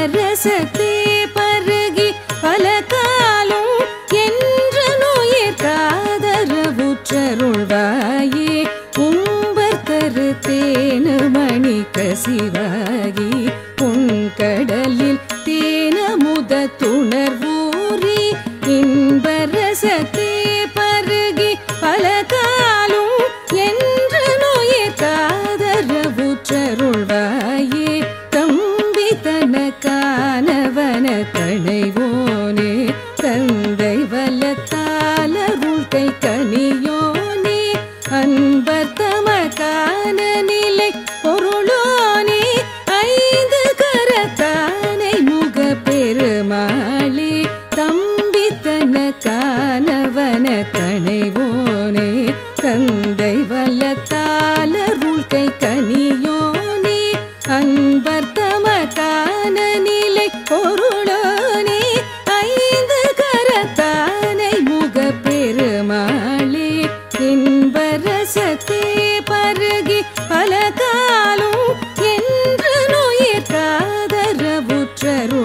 இன்பரசத்தே பருகி பல காலம் என்ற நோயர் காதரவுற்றருள்வாயே உம்பர் தரு தேனு மணி கசிவாகி பொன்கடலில் தேனமுத துணர்வூரி இன்பரசத்தே பருகி பல காலம் என்று நோயர் காதரவுற்றருள்வாயே தம்பி தனக்கானவன தனைவோனே தந்தை வலத்தாலருள் கை கனியோனே அன்பர் தமக்கான நிலை பொருளோனே ஐந்து கரத்தானை முக பெருமாளே தம்பி தனக்கானவன தனைவோனே தந்தை வல்லத்தாலருள் கை கனியோனே அன்பர் தமக்கான நிலை பொருளோனே ஐந்து கரத்தானை முக பெருமாளே இன்பரசத்தே பருகி பல காலம் என்று நோயர் காதரவுற்றருள்வாயே